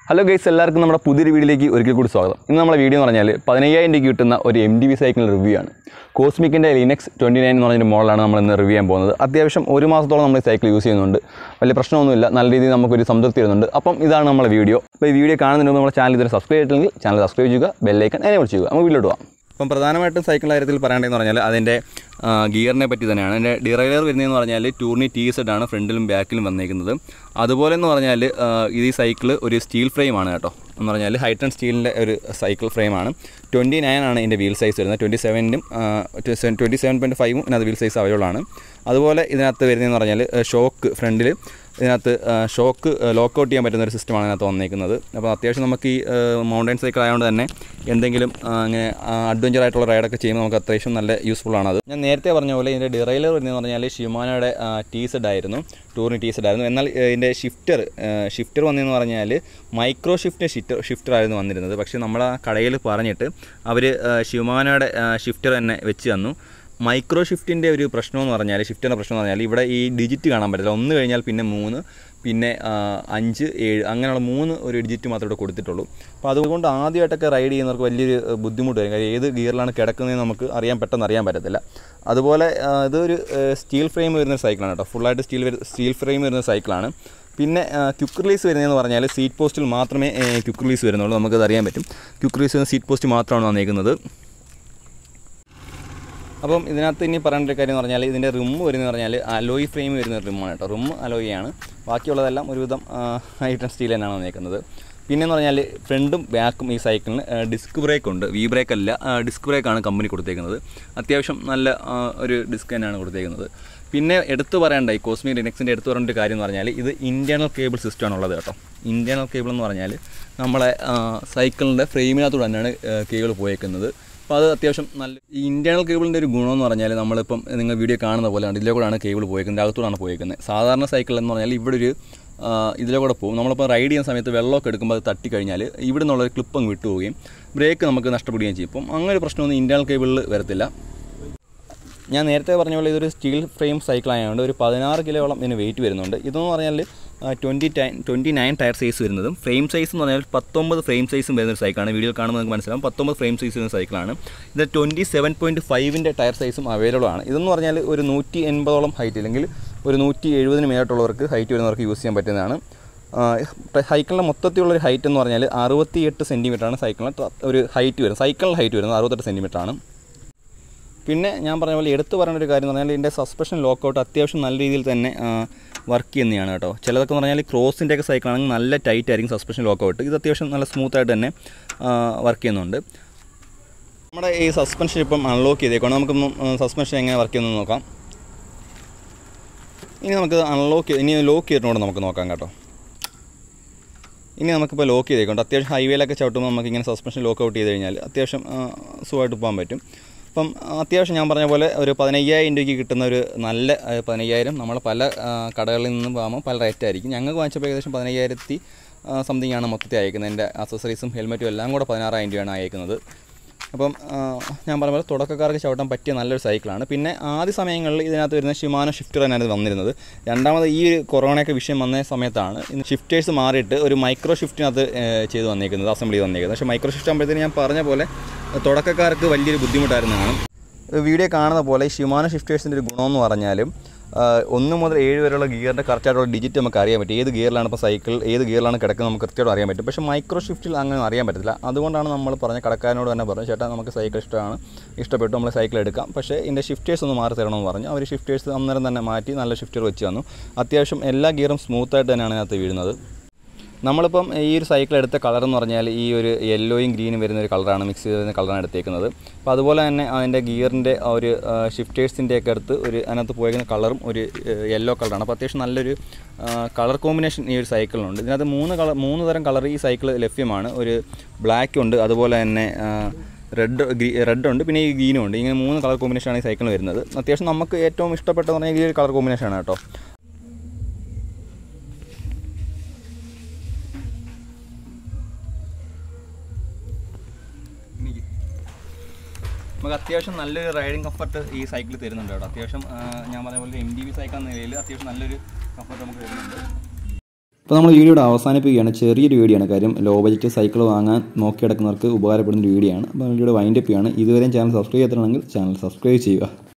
hello guys എല്ലാവർക്കും നമ്മുടെ പുതിയൊരു വീഡിയോയിലേക്ക് ഒരിക്കൽ കൂടി സ്വാഗതം ഇന്ന് നമ്മളെ വീഡിയോ എന്ന് പറഞ്ഞാൽ പതിനയ്യായിരം രൂപയ്ക്ക് കിട്ടുന്ന ഒരു M D V cycle review ആണ് കോസ്മിക്കിൻ്റെ ലിനക്സ് ട്വൻറ്റി നയൻ എന്ന് പറഞ്ഞൊരു മോഡലാണ് നമ്മൾ ഇന്ന് റിവ്യൂ ചെയ്യാൻ പോകുന്നത് അത്യാവശ്യം ഒരു മാസത്തോളം നമ്മൾ ഈ സൈക്കിൾ യൂസ് ചെയ്യുന്നുണ്ട് വലിയ പ്രശ്നമൊന്നുമില്ല നല്ല രീതിയിൽ നമുക്കൊരു സംതൃപ്തി വരുന്നുണ്ട് അപ്പം ഇതാണ് നമ്മുടെ വീഡിയോ അപ്പോൾ ഈ വീഡിയോ കാണുന്നതിന് മുമ്പ് നമ്മുടെ ചാനൽ ഇതുവരെ സബ്സ്ക്രൈബ് ചെയ്തിട്ടുണ്ടെങ്കിൽ ചാനൽ സബ്സ്ക്രൈബ് ചെയ്യുക ബെല്ലൈക്കൻ അതിനെ വിളിച്ചു നമുക്ക് വീട്ടിലോട്ട് പോകാം അപ്പം പ്രധാനമായിട്ടും സൈക്കിൾ കാര്യത്തിൽ പറയേണ്ടതെന്ന് പറഞ്ഞാൽ അതിൻ്റെ ഗിയറിനെ പറ്റി തന്നെയാണ് അതിൻ്റെ ഡിറൈലർ വരുന്നതെന്ന് പറഞ്ഞാൽ ടൂർണി ടി സെഡ് ആണ് ഫ്രണ്ടിലും ബാക്കിലും വന്നേക്കുന്നത് അതുപോലെ എന്ന് പറഞ്ഞാൽ ആ, ഇത് ഈ സൈക്കിൾ ഒരു സ്റ്റീൽ ഫ്രെയിമാണ് കേട്ടോ എന്ന് പറഞ്ഞാൽ ഹൈറ്റൺ സ്റ്റീലിൻ്റെ ഒരു സൈക്കിൾ ഫ്രെയിമാണ് ട്വൻറ്റി നയൻ ആണ് ഇതിൻ്റെ വീൽ സൈസ് വരുന്നത് ട്വൻറ്റി സെവനും ട്വൻറ്റി സെവൻ പോയിൻറ്റ് ഫൈവും ഇതിനകത്ത് വീൽ സൈസ് അവൈലബിൾ ആണ് അതുപോലെ ഇതിനകത്ത് വരുന്നതെന്ന് പറഞ്ഞാൽ ഷോക്ക് ഫ്രണ്ടിൽ ഇതിനകത്ത് ഷോക്ക് ലോക്ക് ഔട്ട് ചെയ്യാൻ പറ്റുന്ന ഒരു സിസ്റ്റമാണ് ഇതിനകത്ത് വന്നേക്കുന്നത് അപ്പോൾ അത്യാവശ്യം നമുക്ക് ഈ മൗണ്ടൻ സൈക്കിൾ ആയതുകൊണ്ട് തന്നെ എന്തെങ്കിലും ആ, അങ്ങനെ അഡ്വഞ്ചർ ആയിട്ടുള്ള റൈഡൊക്കെ ചെയ്യുമ്പോൾ നമുക്ക് അത്യാവശ്യം നല്ല യൂസ്ഫുൾ ആണത് ഞാൻ നേരത്തെ പറഞ്ഞ പോലെ ഇതിൻ്റെ ഡിറൈലർ വരുന്നതെന്ന് പറഞ്ഞാൽ ഷിമാനോയുടെ ടി സെഡ് ആയിരുന്നു ടൂറിന് ടി സെഡ് ആയിരുന്നു എന്നാൽ ഏഹ്, ഇതിൻ്റെ ഷിഫ്റ്റർ ഷിഫ്റ്റർ വന്നതെന്ന് പറഞ്ഞാൽ മൈക്രോ ഷിഫ്റ്റ് ഷിഫ്റ്റർ ഷിഫ്റ്റർ ആയിരുന്നു വന്നിരുന്നത് പക്ഷേ നമ്മൾ ആ കടയിൽ പറഞ്ഞിട്ട് അവർ ഷിമാനോയുടെ ഷിഫ്റ്റർ തന്നെ വെച്ച് തന്നു മൈക്രോ ഷിഫ്റ്റിൻ്റെ ഒരു പ്രശ്നമെന്ന് പറഞ്ഞാൽ ഷിഫ്റ്റിൻ്റെ പ്രശ്നം എന്ന് പറഞ്ഞാൽ ഇവിടെ ഈ ഡിജിറ്റ് കാണാൻ പറ്റില്ല ഒന്ന് കഴിഞ്ഞാൽ പിന്നെ മൂന്ന് പിന്നെ ആ, അഞ്ച് ഏഴ് അങ്ങനെയുള്ള മൂന്ന് ഒരു ഡിജിറ്റ് മാത്രമേ ഇവിടെ കൊടുത്തിട്ടുള്ളൂ അപ്പോൾ അതുകൊണ്ട് ആദ്യമായിട്ടൊക്കെ റൈഡ് ചെയ്യുന്നവർക്ക് വലിയൊരു ഏഹ്, ബുദ്ധിമുട്ട് വരും കാര്യം ഏത് ഗിയറിലാണ് കിടക്കുന്നതെന്ന് നമുക്ക് അറിയാൻ പെട്ടെന്ന് അറിയാൻ പറ്റത്തില്ല അതുപോലെ ആ, ഇതൊരു ഏഹ്, സ്റ്റീൽ ഫ്രെയിം വരുന്ന ഒരു സൈക്കിളാണ് കേട്ടോ ഫുള്ളായിട്ട് സ്റ്റീൽ വരു- സ്റ്റീൽ ഫ്രെയിം വരുന്ന സൈക്കിളാണ് പിന്നെ ക്യുക്ക് റിലീസ് വരുന്നതെന്ന് പറഞ്ഞാൽ സീറ്റ് പോസ്റ്റിൽ മാത്രമേ ക്യുക്ക് റിലീസ് വരുന്നുള്ളൂ നമുക്കത് അറിയാൻ പറ്റും ക്യുക്ക് റിലീസ് വരുന്ന സീറ്റ് പോസ്റ്റ് മാത്രമാണ് വന്നേക്കുന്നത് അപ്പം ഇതിനകത്ത് ഇനി പറയേണ്ട ഒരു കാര്യം എന്ന് പറഞ്ഞാൽ ഇതിൻ്റെ റിം വരുന്നത് പറഞ്ഞാൽ അലോയ് ഫ്രെയിം വരുന്ന റിമ്മാണ് കേട്ടോ റിം അലോയാണ് ബാക്കിയുള്ളതെല്ലാം ഒരുവിധം ഐറ്റം സ്റ്റീൽ തന്നെയാണ് വന്നേക്കുന്നത് പിന്നെന്ന് പറഞ്ഞാൽ ഫ്രണ്ടും ബാക്കും ഈ സൈക്കിളിന് ഡിസ്ക് ബ്രേക്ക് ഉണ്ട് വി ബ്രേക്ക് അല്ല ഡിസ്ക് ബ്രേക്കാണ് കമ്പനി കൊടുത്തേക്കുന്നത് അത്യാവശ്യം നല്ല ആ, ഒരു ഡിസ്ക് തന്നെയാണ് കൊടുത്തേക്കുന്നത് പിന്നെ എടുത്തു പറയേണ്ട ഈ കോസ്മിക് ലിനക്സിൻ്റെ എടുത്തു പറയേണ്ട ഒരു കാര്യം എന്ന് പറഞ്ഞാൽ ഇത് ഇൻറ്റേർണൽ കേബിൾ സിസ്റ്റമാണ് ഉള്ളത് കേട്ടോ ഇൻറ്റേർണൽ കേബിൾ എന്ന് പറഞ്ഞാൽ നമ്മളെ ആ, സൈക്കിളിൻ്റെ ഫ്രെയിമിനകത്തൂടെ തന്നെയാണ് കേബിൾ പോയേക്കുന്നത് അപ്പോൾ അത് അത്യാവശ്യം നല്ല ഈ ഇൻറ്റേർണൽ കേബിളിൻ്റെ ഒരു ഗുണം എന്ന് പറഞ്ഞാൽ നമ്മളിപ്പം നിങ്ങൾ വീഡിയോ കാണുന്ന പോലെയാണ് ഇതിലെ കൂടെയാണ് കേബിൾ പോയേക്കുന്നത് അകത്തൂടാണ് പോയേക്കുന്നത് സാധാരണ സൈക്കിൾ എന്ന് പറഞ്ഞാൽ ഇവിടെ ഒരു ആ, ഇതിലെ കൂടെ പോകും നമ്മളിപ്പോൾ റൈഡ് ചെയ്യുന്ന സമയത്ത് വെള്ളമൊക്കെ എടുക്കുമ്പോൾ അത് തട്ടിക്കഴിഞ്ഞാൽ ഇവിടെ നിന്നുള്ള ഒരു ക്ലിപ്പ് അങ്ങ് വിട്ടുപോവുകയും ബ്രേക്ക് നമുക്ക് നഷ്ടപ്പെടുകയും ചെയ്യും അപ്പം അങ്ങനെ ഒരു പ്രശ്നമൊന്നും ഇൻറ്റേർണൽ കേബിളിൽ വരത്തില്ല ഞാൻ നേരത്തെ പറഞ്ഞ പോലെ ഇതൊരു സ്റ്റീൽ ഫ്രെയിം സൈക്കിൾ ആയതുകൊണ്ട് ഒരു പതിനാറ് കിലോളം ഇതിന് വെയിറ്റ് വരുന്നുണ്ട് ഇതെന്ന് പറഞ്ഞാൽ twenty nine twenty nine tyre size വരുന്നതും ഫ്രെയിം സൈസ് എന്ന് പറഞ്ഞാൽ പത്തൊമ്പത് ഫ്രെയിം സൈസും വരുന്ന ഒരു സൈക്കിളാണ് വീഡിയോ കാണുമ്പോൾ നിങ്ങൾക്ക് മനസ്സിലാവും പത്തൊമ്പത് ഫ്രെയിം സൈസ് വരുന്ന സൈക്കിളാണ് ഇത് ട്വൻറ്റി സെവൻ പോയിൻറ്റ് ഫൈവിൻ്റെ ടയർ സൈസും അവൈലബിൾ ആണ് ഇതെന്ന് പറഞ്ഞാൽ ഒരു നൂറ്റി എൺപതോളം ഹൈറ്റ് അല്ലെങ്കിൽ ഒരു നൂറ്റി എഴുപതിന് മേലോട്ടുള്ളവർക്ക് ഹൈറ്റ് വരുന്നവർക്ക് യൂസ് ചെയ്യാൻ പറ്റുന്നതാണ് സൈക്കിളിൻ്റെ മൊത്തത്തിലുള്ള ഒരു ഹൈറ്റ് എന്ന് പറഞ്ഞാൽ അറുപത്തിയെട്ട് സെൻറ്റിമീറ്ററാണ് സൈക്കിളിന് ത- ഒരു ഹൈറ്റ് വരുന്നത് സൈക്കിളിൻ്റെ ഹൈറ്റ് വരുന്നത് അറുപത്തെട്ട് സെൻറ്റിമീറ്ററാണ് പിന്നെ ഞാൻ പറഞ്ഞ പോലെ എടുത്തു പറയേണ്ട ഒരു കാര്യം എന്ന് പറഞ്ഞാൽ ഇതിൻ്റെ സസ്പെൻഷൻ ലോക്കൗട്ട് അത്യാവശ്യം നല്ല രീതിയിൽ തന്നെ വർക്ക് ചെയ്യുന്നതാണ് കേട്ടോ ചിലതൊക്കെ എന്ന് പറഞ്ഞാൽ ക്രോസിൻ്റെ ഒക്കെ സൈക്കിളാണെങ്കിൽ നല്ല ടൈറ്റ് ആയിരിക്കും സസ്പെൻഷൻ ലോക്കൗട്ട് ഇത് അത്യാവശ്യം നല്ല സ്മൂത്തായിട്ട് തന്നെ വർക്ക് ചെയ്യുന്നുണ്ട് നമ്മുടെ ഈ സസ്പെൻഷൻ ഇപ്പം അൺലോക്ക് ചെയ്തേക്കണം നമുക്ക് സസ്പെൻഷൻ എങ്ങനെ വർക്ക് ചെയ്യുന്നത് നോക്കാം ഇനി നമുക്ക് അൺലോക്ക് ഇനി ലോക്ക് ചെയ്തിട്ടുണ്ടോ നമുക്ക് നോക്കാം കേട്ടോ ഇനി നമുക്കിപ്പോൾ ലോക്ക് ചെയ്തേക്കുണ്ട് അത്യാവശ്യം ഹൈവേയിലൊക്കെ ചവിട്ടുമ്പോൾ നമുക്ക് ഇങ്ങനെ സസ്പെൻഷൻ ലോക്ക് ഔട്ട് ചെയ്ത് കഴിഞ്ഞാൽ അത്യാവശ്യം ആ, സുഖമായിട്ട് പോകാൻ പറ്റും അപ്പം അത്യാവശ്യം ഞാൻ പറഞ്ഞ പോലെ ഒരു പതിനയ്യായിരം രൂപയ്ക്ക് കിട്ടുന്ന ഒരു നല്ല ആ, പതിനയ്യായിരം നമ്മൾ പല ആ, കടകളിൽ നിന്നും പോകുമ്പോൾ പല റേറ്റ് ആയിരിക്കും ഞങ്ങൾക്ക് വാങ്ങിച്ചപ്പോൾ ഏകദേശം പതിനയ്യായിരത്തി സംതിങ് ആണ് മൊത്തത്തിൽ അയക്കുന്നത് എൻ്റെ അക്സസറീസും ഹെൽമെറ്റും എല്ലാം കൂടെ പതിനാറായിരം രൂപയാണ് അയക്കുന്നത് അപ്പം ആ, ഞാൻ പറഞ്ഞ പോലെ തുടക്കക്കാർക്ക് ചവിട്ടാൻ പറ്റിയ നല്ലൊരു സൈക്കിളാണ് പിന്നെ ആദ്യ സമയങ്ങളിൽ ഇതിനകത്ത് വരുന്ന ഷിമാനോ ഷിഫ്റ്റർ തന്നെയാണ് ഇത് വന്നിരുന്നത് രണ്ടാമത് ഈ ഒരു കൊറോണയൊക്കെ വിഷയം വന്ന സമയത്താണ് ഇന്ന് ഷിഫ്റ്റേഴ്സ് മാറിയിട്ട് ഒരു മൈക്രോ ഷിഫ്റ്റിനകത്ത് ഏഹ്, ചെയ്ത് വന്നേക്കുന്നത് അസംബ്ലി ചെയ്ത് വന്നേക്കുന്നത് പക്ഷേ മൈക്രോ ഷിഫ്റ്റ് ആകുമ്പോഴത്തേന് ഞാൻ പറഞ്ഞ പോലെ തുടക്കക്കാർക്ക് വലിയൊരു ബുദ്ധിമുട്ടായിരുന്നതാണ് വീഡിയോ കാണുന്ന പോലെ ഈ ഷിമാനോ ഷിഫ്റ്റേഴ്സിൻ്റെ ഒരു ഗുണമെന്ന് പറഞ്ഞാലും ആ, ഒന്ന് മുതൽ ഏഴ് വരെയുള്ള ഗിയറിൻ്റെ കറക്റ്റായിട്ടുള്ള ഡിജിറ്റ് നമുക്ക് അറിയാൻ പറ്റും ഏത് ഗിയറിലാണ് ഇപ്പോൾ സൈക്കിൾ ഏത് ഗിയറിലാണ് കിടക്കുന്നത് നമുക്ക് കൃത്യമായിട്ട് അറിയാൻ പറ്റും പക്ഷേ മൈക്രോ ഷിഫ്റ്റിൽ അങ്ങനെ അറിയാൻ പറ്റില്ല അതുകൊണ്ടാണ് നമ്മൾ പറഞ്ഞ കടക്കാരനോട് തന്നെ പറഞ്ഞു ചേട്ടാ നമുക്ക് സൈക്കിൾ ഇഷ്ടമാണ് ഇഷ്ടപ്പെട്ടു നമ്മൾ സൈക്കിൾ എടുക്കാം പക്ഷേ ഇതിൻ്റെ ഷിഫ്റ്റേഴ്സ് ഒന്ന് മാറി തരണമെന്ന് പറഞ്ഞു അവർ ഷിഫ്റ്റേഴ്സ് അന്നേരം തന്നെ മാറ്റി നല്ല ഷിഫ്റ്റർ വെച്ച് തന്നു അത്യാവശ്യം എല്ലാ ഗിയറും സ്മൂത്തായിട്ട് തന്നെയാണ് ഇതിനകത്ത് വീഴുന്നത് നമ്മളിപ്പം ഈ ഒരു സൈക്കിൾ എടുത്ത കളർ എന്ന് പറഞ്ഞാൽ ഈ ഒരു യെല്ലോയും ഗ്രീനും വരുന്ന ഒരു കളറാണ് മിക്സ് ചെയ്ത് വരുന്ന കളറാണ് എടുത്തേക്കുന്നത് അപ്പോൾ അതുപോലെ തന്നെ അതിൻ്റെ ഗിയറിൻ്റെ ആ ഒരു ഷിഫ്റ്റേഴ്സിൻ്റെ ഒക്കെ അടുത്ത് ഒരു അതിനകത്ത് പോയിരിക്കുന്ന കളറും ഒരു യെല്ലോ കളറാണ് അപ്പോൾ അത്യാവശ്യം നല്ലൊരു കളർ കോമ്പിനേഷൻ ഈ ഒരു സൈക്കിളിനുണ്ട് ഇതിനകത്ത് മൂന്ന് കളർ മൂന്ന് തരം കളർ ഈ സൈക്കിൾ ലഭ്യമാണ് ഒരു ബ്ലാക്ക് ഉണ്ട് അതുപോലെ തന്നെ റെഡ് റെഡ് ഉണ്ട് പിന്നെ ഈ ഗ്രീനും ഉണ്ട് ഇങ്ങനെ മൂന്ന് കളർ കോമ്പിനേഷനാണ് ഈ സൈക്കിൾ വരുന്നത് അത്യാവശ്യം നമുക്ക് ഏറ്റവും ഇഷ്ടപ്പെട്ടതെന്ന് പറഞ്ഞാൽ ഈ ഒരു കളർ കോമ്പിനേഷനാണ് കേട്ടോ നമുക്ക് അത്യാവശ്യം നല്ലൊരു റൈഡിങ് കംഫർട്ട് ഈ സൈക്കിൾ തരുന്നുണ്ട് കേട്ടോ അത്യാവശ്യം ആ, ഞാൻ പറഞ്ഞ പോലെ എം ഡി വി സൈക്കിൾ എന്ന നിലയിൽ അത്യാവശ്യം നല്ലൊരു കംഫർട്ട് നമുക്ക് തരുന്നുണ്ട് അപ്പോൾ നമ്മൾ വീഡിയോയുടെ അവസാനിപ്പിക്കുകയാണ് ചെറിയൊരു വീഡിയോ ആണ് കാര്യം ലോ ബജറ്റ് സൈക്കിൾ വാങ്ങാൻ നോക്കി കിടക്കുന്നവർക്ക് ഉപകാരപ്പെടുന്ന ഒരു വീഡിയോ ആണ് അപ്പോൾ വീഡിയോയുടെ വൈൻഡപ്പ് ചെയ്യാണ് ഇതുവരെയും ചാനൽ സബ്സ്ക്രൈബ് ചെയ്തിട്ടുണ്ടെങ്കിൽ ചാനൽ സബ്സ്ക്രൈബ് ചെയ്യുക